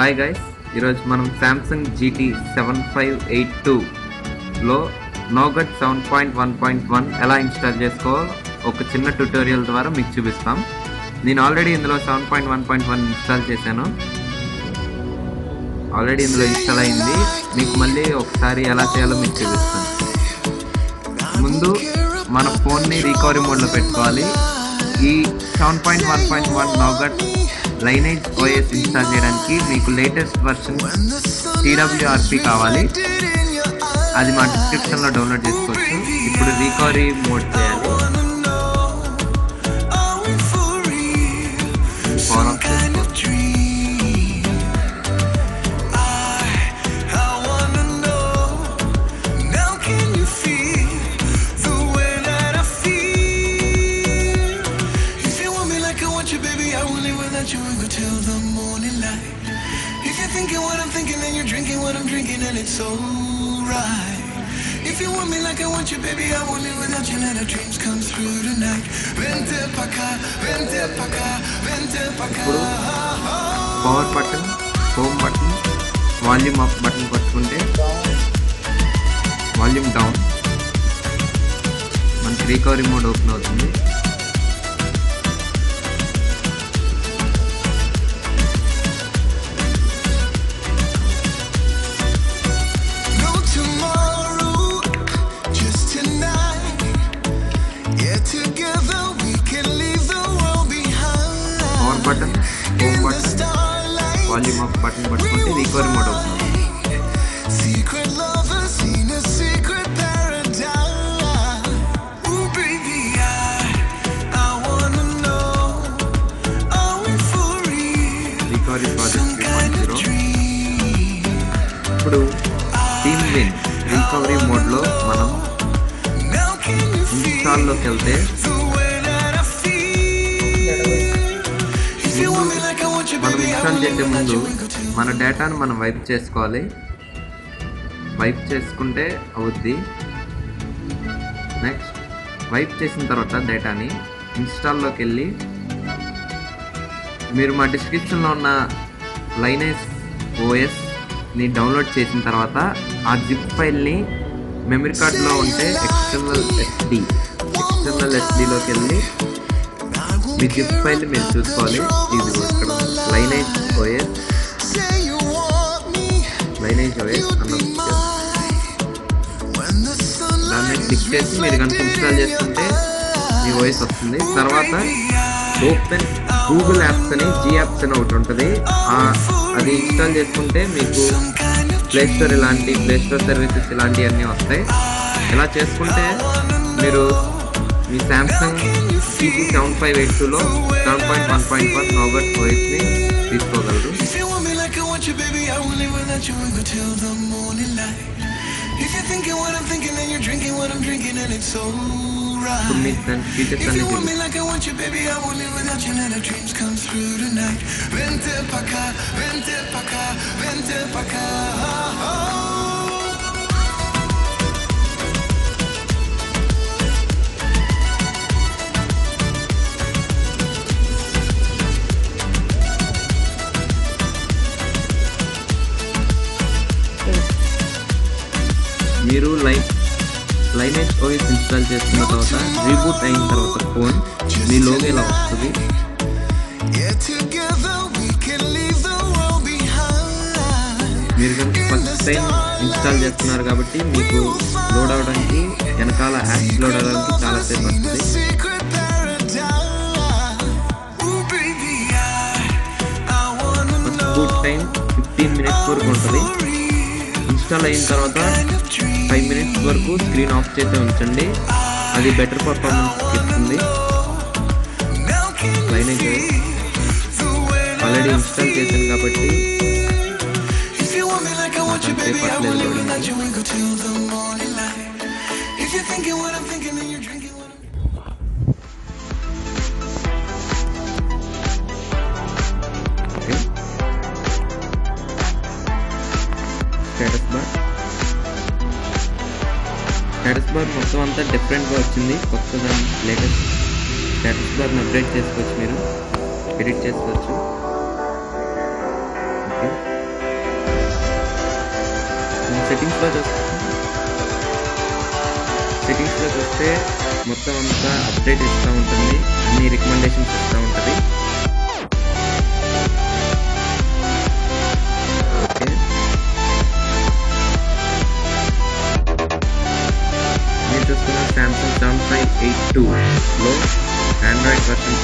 Hi guys ఈరోజు మనం Samsung GT seven five eight టూలో Nougat seven point one point one ఎలా install చేసుకోవాలో ఒక చిన్న ట్యూటోరియల్ ద్వారా మీకు చూపిస్తాం నేను ఆల్రెడీ ఇందులో seven point one point one install చేశాను ఆల్రెడీ ఇందులో ఇన్స్టాల్ అయింది మీకు మళ్ళీ ఒకసారి ఎలా చేయాలో మీకు చూపిస్తాను ముందు మన ఫోన్ని రికవరీ మోడ్లో పెట్టుకోవాలి ఈ seven point one point one Nougat Lineage OS install చేయడానికి మీకు లేటెస్ట్ వర్షన్ టీడబ్ల్యూఆర్పి కావాలి అది మా డిస్క్రిప్షన్లో డౌన్లోడ్ చేసుకోవచ్చు ఇప్పుడు రికవరీ మోడ్ చేయాలి పవర్ ఆఫ్ చేసుకోవాలి It's alright. If you want me like I want you, baby, I won't live without you. Let our dreams come through tonight. Vente pa' acá, vente pa' acá, vente pa' acá. Power button home button volume up button పట్టుకుంటే volume down మనకి recovery mode open అవుతుంది No tomorrow, just tonight. Yeah, together we can leave the world behind. Power button home In the button starlight, volume up button పట్టుకుంటే recovery mode open అవుతుంది secret lovers in a secret paradise. Ooh, baby, I, I wanna know, are we for real? Recovery project three point zero Dream. ఇప్పుడు team win recovery మోడ్లో మనం Now can you feel ఇన్స్టాల్లోకి వెళ్తే the way that I feel? If you want me like I want you, మనం baby, I install won't చేసే live without ముందు you. Wrinkle till మన డేటాను మనం వైప్ చేసుకోవాలి వైప్ చేసుకుంటే అవుద్ది నెక్స్ట్ వైప్ చేసిన తర్వాత డేటాని ఇన్స్టాల్లోకి వెళ్ళి మీరు మా డిస్క్రిప్షన్లో ఉన్న లైనెస్ ఓఎస్ని డౌన్లోడ్ చేసిన తర్వాత ఆ జిప్ ఫైల్ని మెమరీ కార్డ్లో ఉంటే ఎక్స్టర్నల్ ఎస్డి ఎక్స్టర్నల్ ఎస్డిలోకి వెళ్ళి మీ జిప్ ఫైల్ని మీరు చూసుకోవాలి ఇది ఇక్కడ Lineage OS Say you want me Lineage OS అన్న when the sunlight దాన్ని క్లిక్ చేసి మీరు కనుక ఇన్స్టాల్ చేసుకుంటే మీ వాయిస్ వస్తుంది తర్వాత ఓపెన్ గూగుల్ యాప్స్ అని జీ యాప్స్ అని ఒకటి ఉంటుంది ఆ- అది ఇన్స్టాల్ చేసుకుంటే మీకు ప్లే స్టోర్ ఇలాంటి ప్లే స్టోర్ సర్వీసెస్ ఇలాంటివన్నీ వస్తాయి ఇలా చేసుకుంటే మీరు మీ Samsung GT seven five eight టూలో seven point one point one Nougat ఓఎస్ని తీసుకోగలరు If you want me like I want you, baby, I won't live without you. Wrinkle till the morning light. If you're thinking what I'm thinking, then you're drinking what I'm drinking, and it's alright. ఇప్పుడు మీకు దాని features If అన్ని you want me చూపిస్తాను like I want you, baby, I won't live without you. Let our dreams come through tonight. Vente pa' acá, vente pa' acá, vente pa' acá. మీరు line lineage OS install చేసుకున్న తర్వాత reboot అయిన తర్వాత phone మీ logo ఇలా వస్తుంది Yeah, together we can leave the world behind. మీరు కనుక first time install చేస్తున్నారు కాబట్టి మీకు లోడ్ అవడానికి వెనకాల యాప్స్ లోడ్ అవడానికి చాలా సేపు In a వస్తుంది secret paradise. Ooh, baby, I, I wanna first know. Boot time fifteen minutes వరకు ఉంటుంది ఇన్స్టాల్ అయిన తర్వాత ఫైవ్ మినిట్స్ వరకు స్క్రీన్ ఆఫ్ చేసి ఉంచండి అది బెటర్ పర్ఫార్మెన్స్ ఇస్తుంది Now can you Lineage feel the way that already install చేశాను కాబట్టి If you want me like I want you, నాకంతే baby, I పర్లేదు will live loading without you. Wrinkle till the morning light. If you're thinking what I'm thinking, then you're drinking what I'm okay status bar status bar మొత్తం అంతా డిఫరెంట్గా వచ్చింది కొత్త దాని latest status బార్ని update చేసుకోవచ్చు మీరు edit చేసుకోవచ్చు ఓకే సెట్టింగ్స్లో చూస్తే సెట్టింగ్స్లో చూస్తే మొత్తం అంతా అప్డేట్ ఇస్తూ ఉంటుంది అన్ని రికమెండేషన్స్ ఇస్తూ ఉంటుంది ఓకే మీరు చూస్తున్న సామ్సంగ్ సెవెన్ ఫైవ్ ఎయిట్ టూలో ఆండ్రాయిడ్ వర్షన్